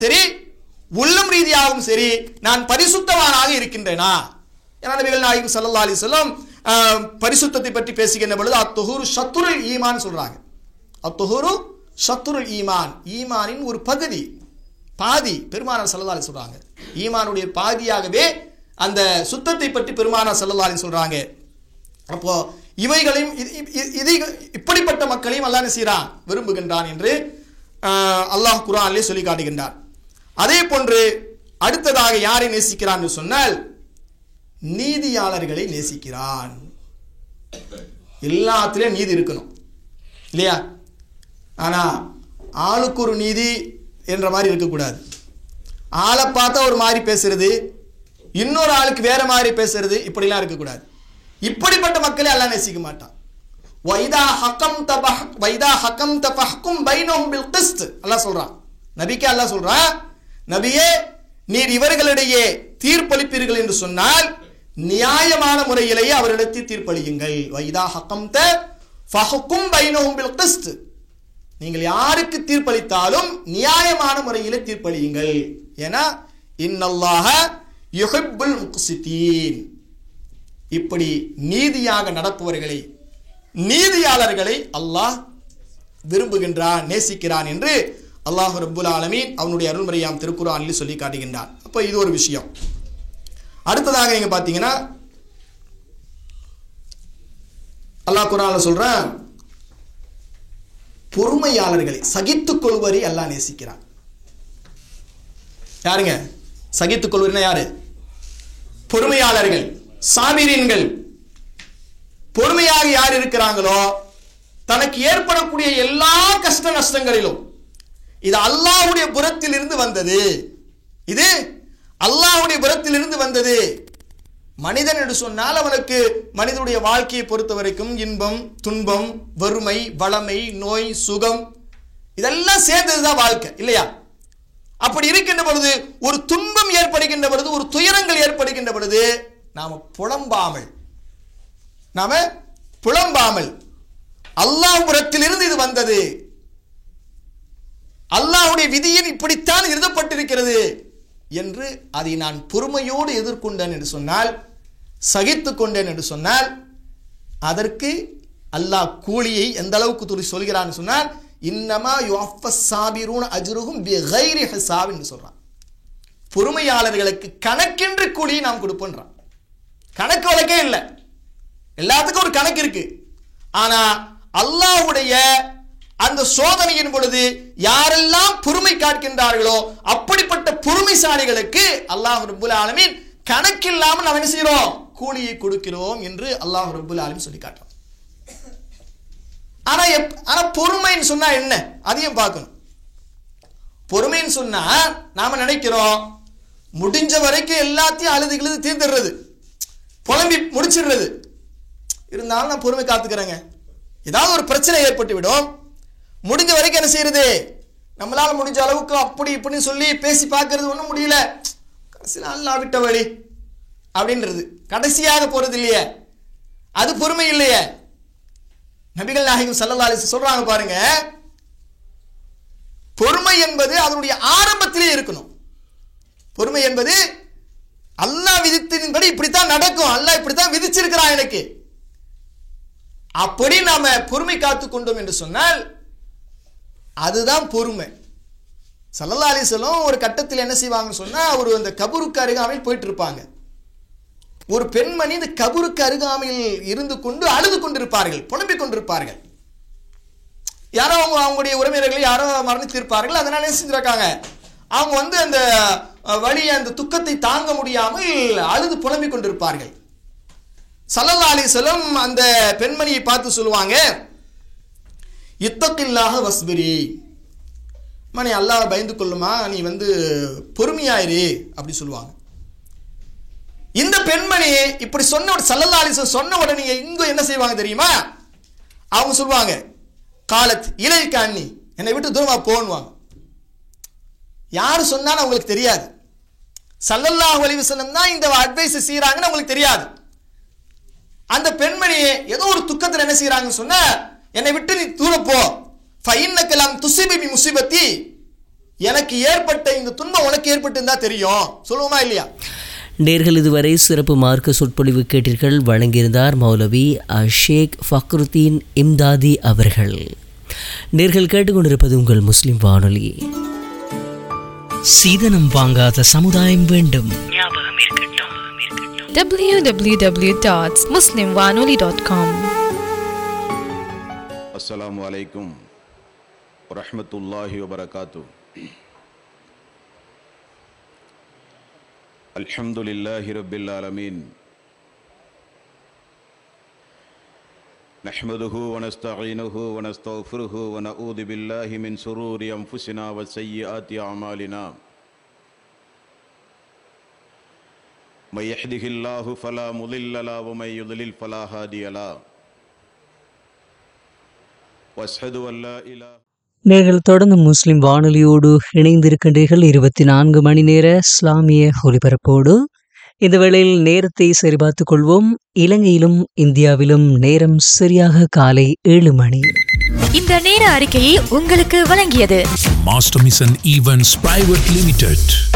சரி உள்ளம் ரீதியாகவும் சரி நான் பரிசுத்தவானாக இருக்கின்றேனா ஏன்னா நபிகள் நாயகம் ஸல்லல்லாஹு அலைஹி வஸல்லம் ஆஹ், பரிசுத்தத்தை பற்றி பேசுகின்ற பொழுது அத்துஹூரு ஷத்துருல் ஈமான் சொல்றாங்க அத்துஹூரு ஷத்துருல் ஈமான் ஈமானின் ஒரு பகுதி பாதி பெருமானார் ஸல்லல்லாஹு அலைஹி சொல்றாங்க ஈமானுடைய பாதியாகவே அந்த சுத்தத்தை பற்றி பெருமானார் ஸல்லல்லாஹு அலைஹி சொல்றாங்க அப்போ இவைகளையும் இது- இது- இது இப்படிப்பட்ட மக்களையும் அல்லாஹ் என்ன செய்கிறான் விரும்புகின்றான் என்று ஆஹ், அல்லாஹ் குர்ஆனிலே சொல்லி காட்டுகின்றார் அதே போன்று அடுத்ததாக யாரை நேசிக்கிறான் என்று சொன்னால் நீதியாளர்களை நேசிக்கிறான் எல்லாத்துலேயும் நீதி இருக்கணும் இல்லையா ஆனால் ஆளுக்கு ஒரு நீதி என்ற மாதிரி இருக்கக்கூடாது ஆளை பார்த்தா ஒரு மாதிரி பேசுறது இன்னொரு ஆளுக்கு வேற மாதிரி பேசுறது இப்படிலாம் இருக்கக்கூடாது இப்படிப்பட்ட மக்களை எல்லாம் நேசிக்க மாட்டான் வைதா ஹக்கம் தபஹ் வைதா ஹக்கம் தபஹ்கும் பைனஹும் பில் கிஸ்த் அல்லாஹ் சொல்றான் நபிக்கே அல்லாஹ் சொல்றான் நபியே நீர் இவர்களிடையே தீர்ப்பளிப்பீர்கள் என்று சொன்னால் நியாயமான முறையிலேயே அவரிடத்தில் தீர்ப்பளியுங்கள் வைதா ஹக்கம் த ஃபஹ்கும் பைனஹும் பில் கிஸ்த் நீங்கள் யாருக்கு தீர்ப்பளித்தாலும் நியாயமான முறையிலே தீர்ப்பளியுங்கள் ஏன்னா இன்னல்லாஹ யுஹிப்புல் முக்சித்தீன் இப்படி நீதியாக நடப்பவர்களை நீதியாளர்களை அல்லாஹ் விரும்புகின்றான் நேசிக்கிறான் என்று அல்லாஹ் ரப்புல் ஆலமீன் அவனுடைய அருள்முறையாம் திருக்குறானில் சொல்லி காட்டுகின்றான் அப்போ இது ஒரு விஷயம் அடுத்ததாக நீங்க பார்த்தீங்கன்னா அல்லாஹ் குரான்ல சொல்றான் பொறுமையாளர்களை சகித்துக் கொள்வரை அல்லாஹ் நேசிக்கிறான் யாருங்க சகித்துக் கொள்வர்னா யாரு பொறுமையாளர்கள் சாமிரீன்கள் பொறுமையாக யார் இருக்கிறாங்களோ தனக்கு ஏற்படக்கூடிய எல்லா கஷ்ட நஷ்டங்களிலும் இது அல்லாஹ்வுடைய புறத்தில் இருந்து வந்தது இது அல்லாஹ்வுடைய புறத்தில் இருந்து வந்தது மனிதன் என்று சொன்னால் அவனுக்கு மனிதனுடைய வாழ்க்கையை பொறுத்த வரைக்கும் இன்பம் துன்பம் வறுமை வளமை நோய் சுகம் இதெல்லாம் சேர்ந்ததுதான் வாழ்க்கை இல்லையா அப்படி இருக்கின்ற பொழுது ஒரு துன்பம் ஏற்படுகின்ற பொழுது ஒரு துயரங்கள் ஏற்படுகின்ற பொழுது நாம புலம்பாமல் நாம புலம்பாமல் அல்லாஹ் புறத்திலிருந்து இது வந்தது அல்லாஹ்வுடைய விதியில் இப்படித்தான் எழுதப்பட்டிருக்கிறது என்று அதை நான் பொறுமையோடு எதிர்கொண்டேன் என்று சொன்னால் சகித்துக் கொண்டேன் என்று சொன்னால் அதற்கு அல்லாஹ் கூலியை எந்த அளவுக்கு துளி சொல்கிறான்னு சொன்னால் இன்னமா யுவஃபஸ் சாபிரூன் அஜ்ருஹும் பிகைரி ஹிசாப் என்று சொல்றான் பொறுமையாளர்களுக்கு கணக்கின்றி கூலியை நாம் கொடுப்போன்றான் கணக்கு வழக்கே இல்லை எல்லாத்துக்கும் ஒரு கணக்கு இருக்கு ஆனா அல்லாஹ்வுடைய அந்த சோதனையின் பொழுது யாரெல்லாம் பொறுமை காட்கின்றார்களோ அப்படிப்பட்ட பொறுமைசாலிகளுக்கு அல்லாஹ் ரப்புல் ஆலமீன் கணக்கில்லாமல் நாம் என்ன செய்கிறோம் கூலியை கொடுக்கிறோம் என்று அல்லாஹ் ரப்புல் ஆலமீன் சொல்லி காட்டுறோம் ஆனா எப் ஆனா பொறுமைன்னு சொன்னா என்ன அதையும் பார்க்கணும் பொறுமைன்னு சொன்னா நாம நினைக்கிறோம் முடிஞ்ச வரைக்கும் எல்லாத்தையும் அழுது கிழுது தீர்ந்துடுறது புலம்பி முடிச்சிடுறது இருந்தாலும் நான் பொறுமை காத்துக்கிறேங்க ஏதாவது ஒரு பிரச்சனை ஏற்பட்டு விடும் முடிஞ்ச வரைக்கும் என்ன செய்யறது நம்மளால முடிஞ்ச அளவுக்கு அப்படி இப்படின்னு சொல்லி பேசி பார்க்கறது ஒன்றும் முடியல கடைசியில் அல்லா விட்ட வழி அப்படின்றது கடைசியாக போறது இல்லையே அது பொறுமை இல்லையே நபிகள் நாயகம் ஸல்லல்லாஹு அலைஹி வஸல்லம் சொல்றாங்க பாருங்க பொறுமை என்பது அதனுடைய ஆரம்பத்திலே இருக்கணும் பொறுமை என்பது அல்லாஹ் விதித்தின்படி இப்படித்தான் நடக்கும் அல்லாஹ் இப்படித்தான் விதிச்சிருக்கிறான் எனக்கு அப்படி நாம பொறுமை காத்து கொண்டோம் என்று சொன்னால் அதுதான் பொறுமை சல்லல்லா அலிஸ்வலம் ஒரு கட்டத்தில் என்ன செய்வாங்கன்னு சொன்னா ஒரு அந்த கபருக்கு அருகாமையில் போயிட்டு இருப்பாங்க ஒரு பெண்மணி இந்த கபருக்கு அருகாமையில் இருந்து கொண்டு அழுது கொண்டிருப்பார்கள் புலம்பிக் கொண்டிருப்பார்கள் யாரோ அவங்க அவங்களுடைய உறவினர்கள் யாரோ மரணித்திருப்பார்கள் அதனால என்ன செஞ்சிருக்காங்க அவங்க வந்து அந்த அஹ், வலி அந்த துக்கத்தை தாங்க முடியாமல் அழுது புலம்பிக் கொண்டிருப்பார்கள் சல்லல்லா அலிஸ்வலம் அந்த பெண்மணியை பார்த்து சொல்லுவாங்க இத்தக்கில்லாக வஸ்பிரி அம்மா நீ அல்லாஹ் பயந்து கொள்ளுமா நீ வந்து பொறுமையாயிரு அப்படி சொல்லுவாங்க இந்த பெண்மணி இப்படி சொன்ன உடனே சல்லல்லா அலிஸ்வலம் சொன்ன உடனே இங்க என்ன செய்வாங்க தெரியுமா அவங்க சொல்லுவாங்க காலத் இலைக்கு அண்ணி என்னை விட்டு தூரமா போன்னுவாங்க யார் சொன்னாலும் அவங்களுக்கு தெரியாது சல்லல்லாஹு அலைஹி வஸல்லம் தான் இந்த அட்வைஸ் செய்றாங்கன்னு அவங்களுக்கு தெரியாது அந்த பெண்மணி ஏதோ ஒரு துக்கத்தில் என்ன செய்றாங்கன்னு சொன்னா என்னை விட்டு நீ தூர போ ஃபைன்னக்கலாம் துசிபி முசிபத்தி எனக்கு ஏற்பட்ட இந்த துன்பம் உனக்கு ஏற்பட்டிருந்தா தெரியும் சொல்லுவோமா இல்லையா நேர்கள் இதுவரை சிறப்பு மார்க்க சொற்பொழிவு கேட்டீர்கள் வழங்கியிருந்தார் மௌலவி ஷேக் ஃபக்ருத்தீன் இம்தாதி அவர்கள் நேர்கள் கேட்டுக்கொண்டிருப்பது உங்கள் முஸ்லிம் வானொலி சீதனம் வாங்காத சமுதாயம் வேண்டும் www.muslimwanoli.com அஸ்ஸலாமு அலைக்கும் வரஹ்மத்துல்லாஹி வபரகாத்து அல்ஹம்துலில்லாஹி ரப்பில் ஆலமீன் نحمده ونستعينه ونستغفره ونعوذ بالله من شرور أنفسنا وسيئات أعمالنا من يهده الله فلا مضل له ومن يضلل فلا هادي له واشهد ان لا اله நீங்கள் தொடர்ந்து முஸ்லிம் வானொலியோடு இணைந்திருக்கின்றீர்கள் இருபத்தி நான்கு மணி நேர இஸ்லாமிய ஒலிபரப்போடு இந்த வேளையில் நேரத்தை சரிபார்த்துக் கொள்வோம் இலங்கையிலும் இந்தியாவிலும் நேரம் சரியாக காலை ஏழு மணி இந்த நேர அறிக்கையை உங்களுக்கு வழங்கியது Master Mission Events Private Limited.